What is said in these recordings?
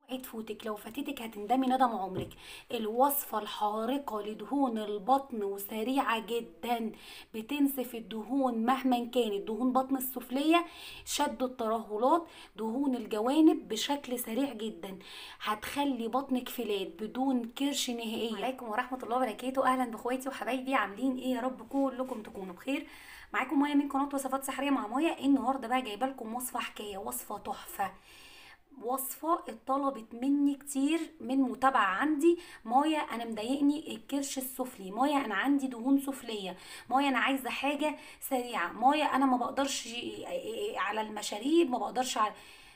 هتفوتك لو فاتتك هتندمي ندم عمرك الوصفة الحارقة لدهون البطن وسريعة جدا بتنسف الدهون مهما كانت دهون بطن السفلية شد الترهلات دهون الجوانب بشكل سريع جدا هتخلي بطنك فلات بدون كرش نهائيا عليكم ورحمة الله وبركاته اهلا باخواتي وحبايبي عاملين ايه يا رب كلكم تكونوا بخير معاكم مايا من قناة وصفات سحرية مع مايا النهاردة بقى جايبه لكم وصفة حكاية وصفة تحفة وصفة اتطلبت مني كتير من متابعة عندي مايا انا مضايقني الكرش السفلي مايا انا عندي دهون سفلية مايا انا عايزة حاجة سريعة مايا انا ما بقدرش على المشاريب ما بقدرش على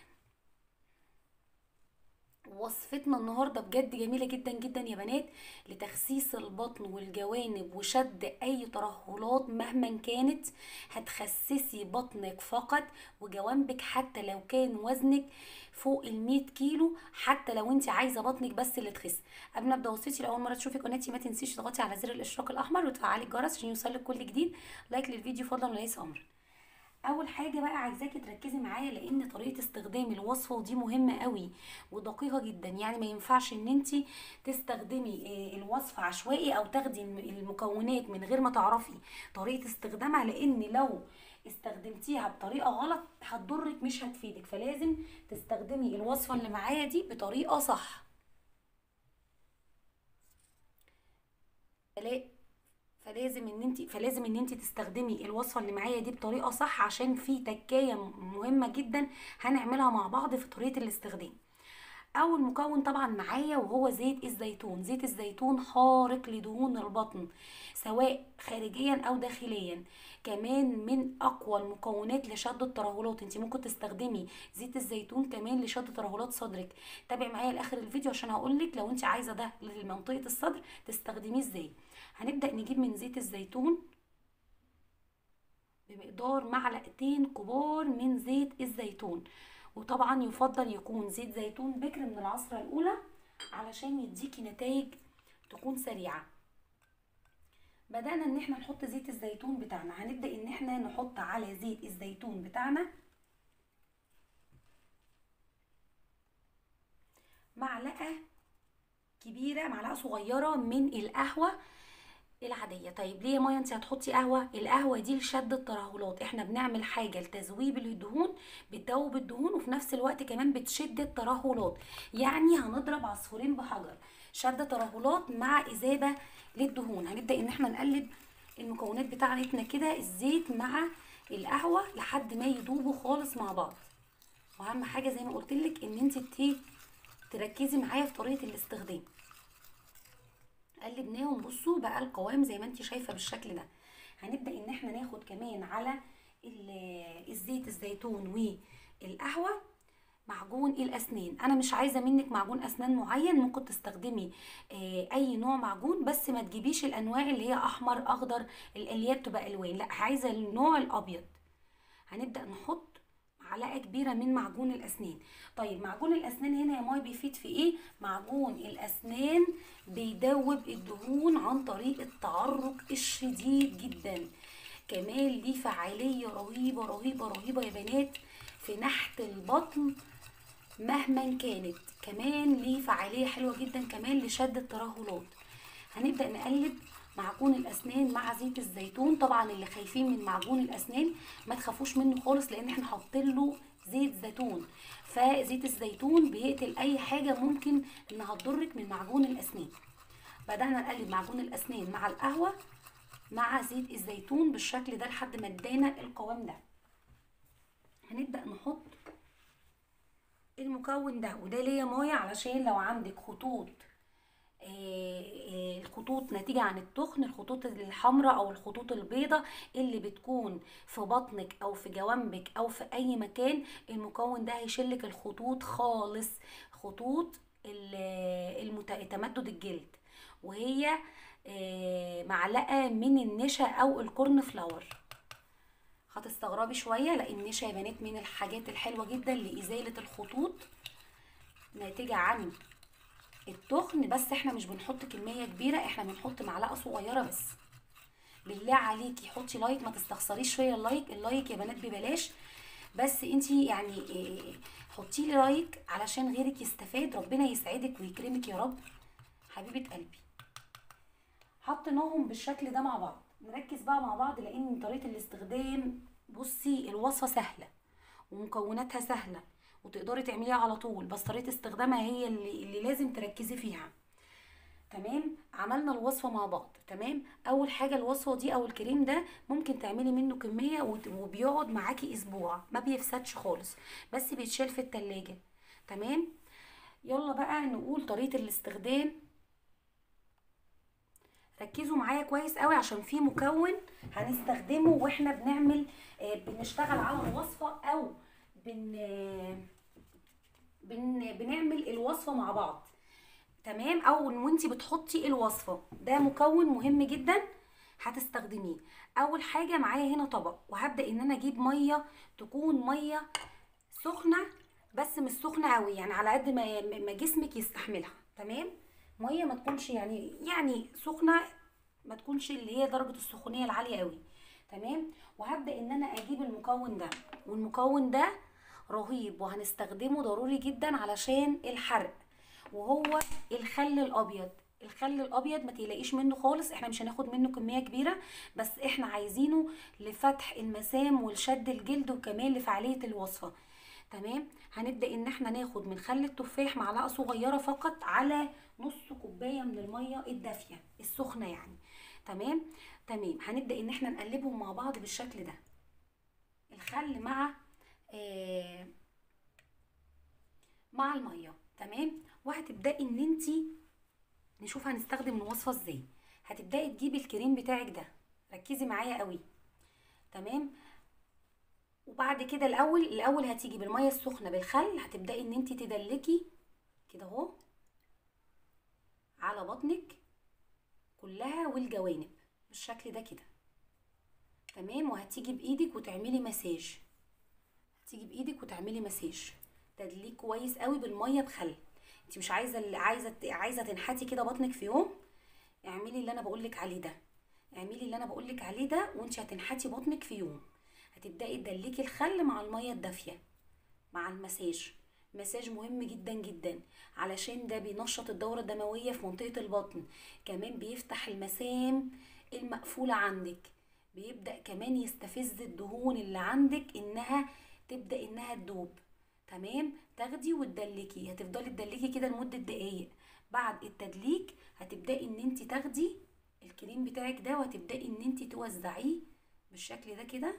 وصفتنا النهارده بجد جميله جدا جدا يا بنات لتخسيس البطن والجوانب وشد اي ترهلات مهما كانت هتخسسي بطنك فقط وجوانبك حتى لو كان وزنك فوق ال كيلو حتى لو انت عايزه بطنك بس اللي تخس قبل ما ابدا وصيتي لاول مره تشوفي قناتي ما تنسيش تضغطي على زر الاشتراك الاحمر وتفعلي الجرس عشان يوصلك كل جديد لايك للفيديو فضلا وليس امر اول حاجه بقى عايزاكي تركزي معايا لان طريقه استخدام الوصفه ودي مهمه قوي ودقيقه جدا يعني ما ينفعش ان انت تستخدمي الوصفه عشوائي او تاخدي المكونات من غير ما تعرفي طريقه استخدامها لان لو استخدمتيها بطريقه غلط هتضرك مش هتفيدك فلازم تستخدمي الوصفه اللي معايا دي بطريقه صح فلازم ان انت فلازم ان انت تستخدمي الوصفه اللي معايا دي بطريقه صح عشان في تكايه مهمه جدا هنعملها مع بعض في طريقه الاستخدام اول مكون طبعا معايا وهو زيت الزيتون زيت الزيتون خارق لدهون البطن سواء خارجيا او داخليا كمان من اقوى المكونات لشد الترهلات انت ممكن تستخدمي زيت الزيتون كمان لشد ترهلات صدرك تابعي معايا لاخر الفيديو عشان هقولك لو انت عايزه ده لمنطقه الصدر تستخدميه ازاي هنبدا نجيب من زيت الزيتون بمقدار معلقتين كبار من زيت الزيتون وطبعا يفضل يكون زيت زيتون بكر من العصرة الأولى علشان يديكي نتائج تكون سريعة بدأنا ان احنا نحط زيت الزيتون بتاعنا هنبدأ ان احنا نحط على زيت الزيتون بتاعنا معلقة كبيرة معلقة صغيرة من القهوة العاديه طيب ليه يا مايا انت هتحطي قهوه القهوه دي لشد الترهلات احنا بنعمل حاجه لتذويب الدهون بتذوب الدهون وفي نفس الوقت كمان بتشد الترهلات يعني هنضرب عصفورين بحجر شد ترهلات مع اذابه للدهون هنبدا ان احنا نقلب المكونات بتاعتنا كده الزيت مع القهوه لحد ما يدوبوا خالص مع بعض واهم حاجه زي ما قلت لك ان انت تركزي معايا في طريقه الاستخدام قلبناهم بصوا بقى القوام زي ما انت شايفه بالشكل ده هنبدا ان احنا ناخد كمان على الزيت الزيتون والقهوه معجون الاسنان انا مش عايزه منك معجون اسنان معين ممكن تستخدمي اي نوع معجون بس ما تجيبيش الانواع اللي هي احمر اخضر اللي هي بتبقى الوان لا عايزه النوع الابيض هنبدا نحط معلقه كبيره من معجون الاسنان طيب معجون الاسنان هنا يا ماي بيفيد في ايه معجون الاسنان بيدوب الدهون عن طريق التعرق الشديد جدا كمان ليه فعاليه رهيبه رهيبه رهيبه يا بنات في نحت البطن مهما كانت كمان ليه فعاليه حلوه جدا كمان لشد الترهلات هنبدا نقلب معجون الاسنان مع زيت الزيتون طبعا اللي خايفين من معجون الاسنان ما تخافوش منه خالص لان احنا حاطين له زيت زيتون فزيت الزيتون بيقتل اي حاجه ممكن انها تضرك من معجون الاسنان بدانا نقلب معجون الاسنان مع القهوه مع زيت الزيتون بالشكل ده لحد ما ادانا القوام ده هنبدا نحط المكون ده وده ليه مايه علشان لو عندك خطوط الخطوط ناتجة عن التخن الخطوط الحمراء او الخطوط البيضاء اللي بتكون في بطنك او في جوانبك او في اي مكان المكون ده هيشلك الخطوط خالص خطوط تمدد الجلد وهي معلقة من النشا او الكورن فلاور هتستغربي شوية لان النشا يا بنات من الحاجات الحلوة جدا لازالة الخطوط ناتجة عن التخن بس احنا مش بنحط كميه كبيره احنا بنحط معلقه صغيره بس بالله عليكي حطي لايك ما تستخسريش فيا اللايك اللايك يا بنات ببلاش بس انتي يعني إيه، حطي لي لايك علشان غيرك يستفاد ربنا يسعدك ويكرمك يا رب حبيبه قلبي حطيناهم بالشكل ده مع بعض نركز بقى مع بعض لان طريقه الاستخدام بصي الوصفه سهله ومكوناتها سهله وتقدري تعمليها على طول بس طريقه استخدامها هي اللي, اللي لازم تركزي فيها تمام عملنا الوصفه مع بعض تمام اول حاجه الوصفه دي او الكريم ده ممكن تعملي منه كميه وت- وبيقعد معاكي اسبوع ما بيفسدش خالص بس بيتشال في التلاجة تمام يلا بقى نقول طريقه الاستخدام ركزوا معايا كويس قوي عشان في مكون هنستخدمه واحنا بنعمل آه، بنشتغل على الوصفه او بن آه، بن بنعمل الوصفه مع بعض تمام او إن وانتي بتحطي الوصفه ده مكون مهم جدا هتستخدميه اول حاجه معايا هنا طبق وهبدا ان انا اجيب ميه تكون ميه سخنه بس مش سخنه قوي يعني على قد ما ما جسمك يستحملها تمام ميه ما تكونش يعني يعني سخنه ما تكونش اللي هي درجه السخونيه العاليه قوي تمام وهبدا ان انا اجيب المكون ده والمكون ده رهيب وهنستخدمه ضروري جدا علشان الحرق وهو الخل الابيض الخل الابيض ما تقلقيش منه خالص احنا مش هناخد منه كميه كبيره بس احنا عايزينه لفتح المسام ولشد الجلد وكمان لفعاليه الوصفه تمام هنبدا ان احنا ناخد من خل التفاح معلقه صغيره فقط على نص كوبايه من الميه الدافيه السخنه يعني تمام تمام هنبدا ان احنا نقلبهم مع بعض بالشكل ده الخل مع آه مع الميه تمام وهتبداي ان انتي نشوف هنستخدم الوصفه ازاي هتبداي تجيبي الكريم بتاعك ده ركزي معايا قوي تمام وبعد كده الاول الاول هتيجي بالميه السخنه بالخل هتبداي ان انت تدلكي كده اهو على بطنك كلها والجوانب بالشكل ده كده تمام وهتيجي بايدك وتعملي مساج هتيجي بايدك وتعملي مساج تدليك كويس قوي بالميه بخل انت مش عايزه اللي عايزه عايزه تنحتي كده بطنك في يوم اعملي اللي انا بقولك عليه ده اعملي اللي انا بقولك عليه ده وانت هتنحتي بطنك في يوم هتبداي تدلكي الخل مع الميه الدافيه مع المساج مساج مهم جدا جدا علشان ده بينشط الدورة الدموية في منطقة البطن كمان بيفتح المسام المقفولة عندك بيبدأ كمان يستفز الدهون اللي عندك انها تبدأ انها تدوب تمام تاخدي وتدلكي هتفضلي تدلكي كده لمدة دقايق بعد التدليك هتبدأي ان انت تاخدي الكريم بتاعك ده وهتبدأي ان انت توزعيه بالشكل ده كده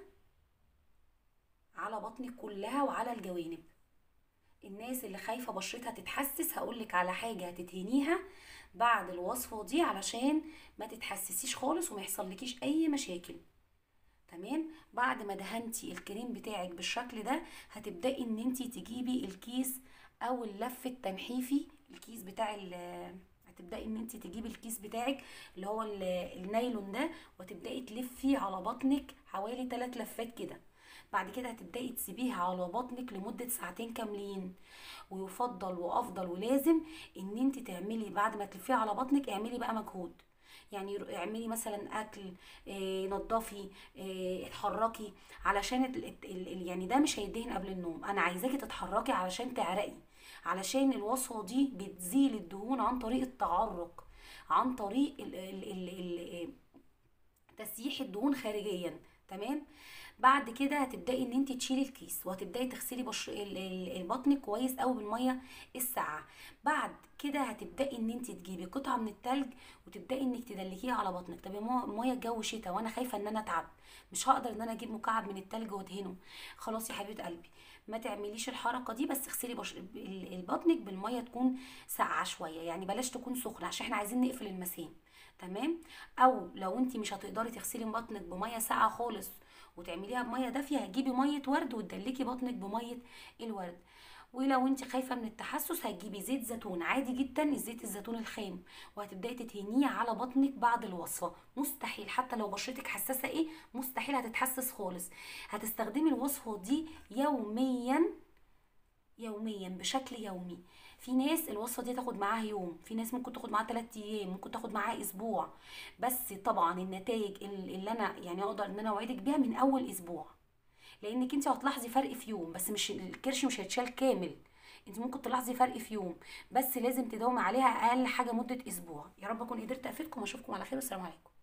على بطنك كلها وعلى الجوانب الناس اللي خايفة بشرتها تتحسس هقولك على حاجة هتدهنيها بعد الوصفة دي علشان ما تتحسسيش خالص وما يحصلكيش اي مشاكل تمام بعد ما دهنتي الكريم بتاعك بالشكل ده هتبدأي ان انتي تجيبي الكيس او اللف التنحيفي الكيس بتاع ال- هتبدأي ان انتي تجيبي الكيس بتاعك اللي هو ال- النايلون ده وتبدأي تلفي على بطنك حوالي 3 لفات كده بعد كده هتبدأي تسيبيها على بطنك لمدة ساعتين كاملين ويفضل وافضل ولازم ان انت تعملي بعد ما تلفيها على بطنك اعملي بقى مجهود يعني ر- اعملي مثلا اكل إيه نضفي إيه اتحركي علشان ال- ال- ال- يعني ده مش هيدهن قبل النوم انا عايزاكي تتحركي علشان تعرقي علشان الوصفه دي بتزيل الدهون عن طريق التعرق عن طريق ال ال ال ال تسييح الدهون خارجيا تمام بعد كده هتبداي ان انت تشيلي الكيس وهتبداي تغسلي بشر ال- ال- البطن كويس قوي بالميه الساقعه بعد كده هتبداي ان انت تجيبي قطعه من التلج وتبداي انك تدلكيها على بطنك طب يا ماما ميه الجو شتاء وانا خايفه ان انا اتعب مش هقدر ان انا اجيب مكعب من التلج وادهنه خلاص يا حبيبه قلبي ما تعمليش الحركه دي بس اغسلي بش... ال- ال- بطنك بالميه تكون ساقعه شويه يعني بلاش تكون سخنه عشان احنا عايزين نقفل المسام تمام او لو انت مش هتقدري تغسلي بطنك بميه ساقعه خالص وتعمليها بميه دافيه هتجيبي ميه ورد وتدلكي بطنك بميه الورد ولو انت خايفه من التحسس هتجيبي زيت زيتون عادي جدا زيت الزيتون الخام وهتبداي تدهنيه على بطنك بعد الوصفه مستحيل حتى لو بشرتك حساسه ايه مستحيل هتتحسس خالص هتستخدمي الوصفه دي يوميا يوميا بشكل يومي في ناس الوصفه دي تاخد معاها يوم في ناس ممكن تاخد معاها 3 ايام ممكن تاخد معاها اسبوع بس طبعا النتائج ال- اللي انا يعني اقدر ان انا اوعدك بيها من اول اسبوع لانك انت هتلاحظي فرق في يوم بس مش الكرش مش هيتشال كامل انت ممكن تلاحظي فرق في يوم بس لازم تداومي عليها اقل حاجه مده اسبوع يا رب اكون قدرت افيدكم واشوفكم على خير والسلام عليكم